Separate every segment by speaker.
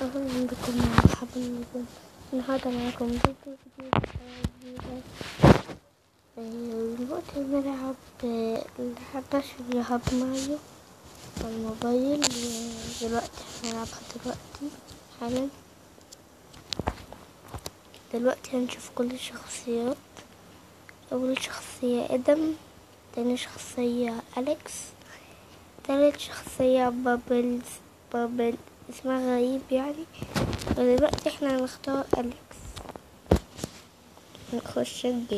Speaker 1: أهلا بكم مرحبا بكم النهاردة معكم فيديو جديد جديدة دلوقتي بنلعب لعبة شبيهة بماريو على الموبايل دلوقتي هنلعبها دلوقتي حالا دلوقتي هنشوف كل الشخصيات أول شخصية إدم تاني شخصية أليكس تالت شخصية بابلز بابل اسمها غريب يعني ودلوقتي احنا هنختار أليكس نخش الجيم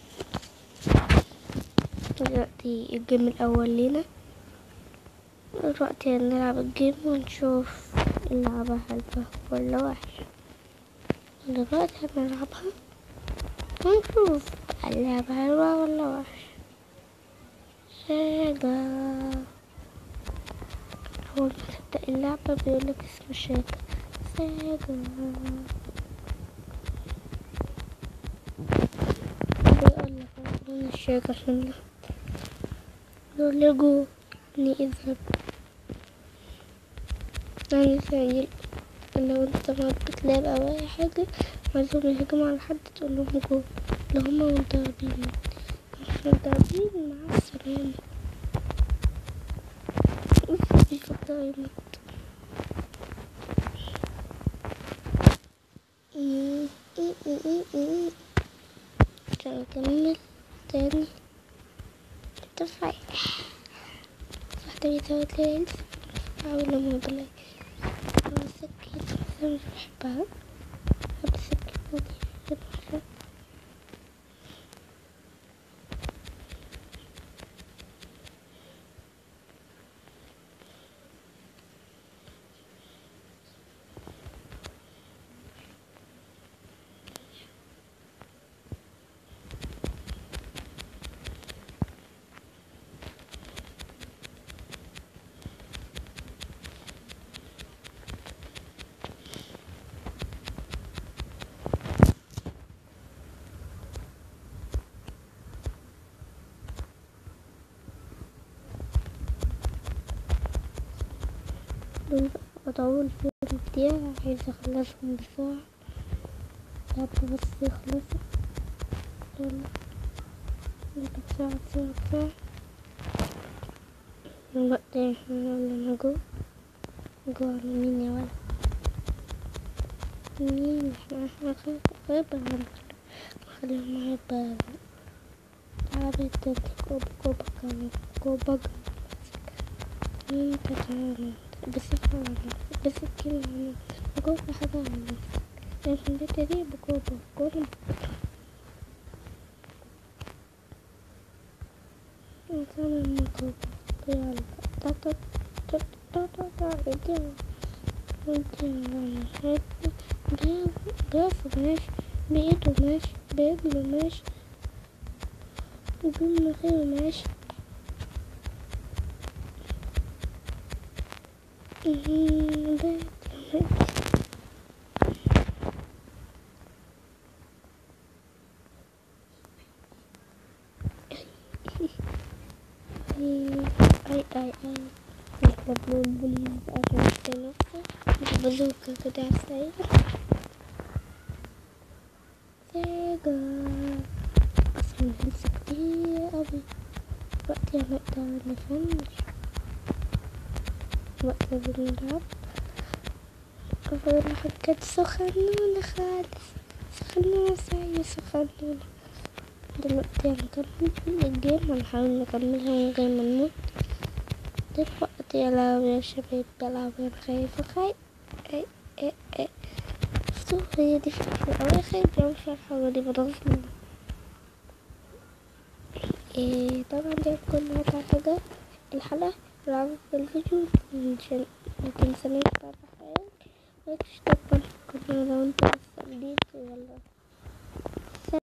Speaker 1: دلوقتي الجيم الأول لينا دلوقتي هنلعب الجيم ونشوف اللعبة حلوة ولا وحشة دلوقتي هنلعبها ونشوف اللعبة حلوة ولا وحشة شجع أول ما تبدأ اللعبة بيقولك اسم الشركة سيجا بيقولك اسم الشركة عشان يقول لي جو يعني اذهب يعني سعيد لو انت ما بتلعب او اي حاجة عايزهم يهجموا على حد تقول لهم جو اللي هما مضطربين مش مضطربين مع السلامة بيفكر يموت عشان نكمل تاني تفاح واحدة بيزود لي الف أحاول أموت لي سكينة بس مش بحبها بحب السكينة دي بحبها دول بطول فيهم كتير عايز اخلصهم بسرعة لعبة بس يخلصوا يلا يلا بسرعة بسرعة بسرعة دلوقتي احنا يلا نجو نجو على مين يا ولد مين احنا احنا غيبة نخليهم غيبة تعالى بيت كوبا كوبا كمان كوبا كمان انت تعالى بسكة بسكة بقول حاجة عن نفسك لكن ده تدريب بكوبا كوبا إنسان المكوبا يلا تا تا تا تا تا تا إدي إدي بيقف ماشي بإيده ماشي برجله ماشي بمناخيره ماشي اي اي اي نطلب له البوليس عشان يتنفس بازوكا كده عالسريع سيجا اصلا هلس كتير اوي وقتي هنقدر نفنش وقت بنلعب أول حاجات سخنونة خالص سخنونة سعي سخنونة دلوقتي هنكمل الجيم هنحاول نكملها من غير ما نموت دلوقتي يلعب يا شباب يلعب يا خايفة خايف اي اي اي شفتوا هي دي فكرة أول خايف يعمل فيها الحاجة دي بضغط منه إيه طبعا دي كل حاجة الحلقة العبوا في الفيديو عشان متنسونيش بقى بحياتك واشتركوا في القناة لو انتوا لسه جديد يلا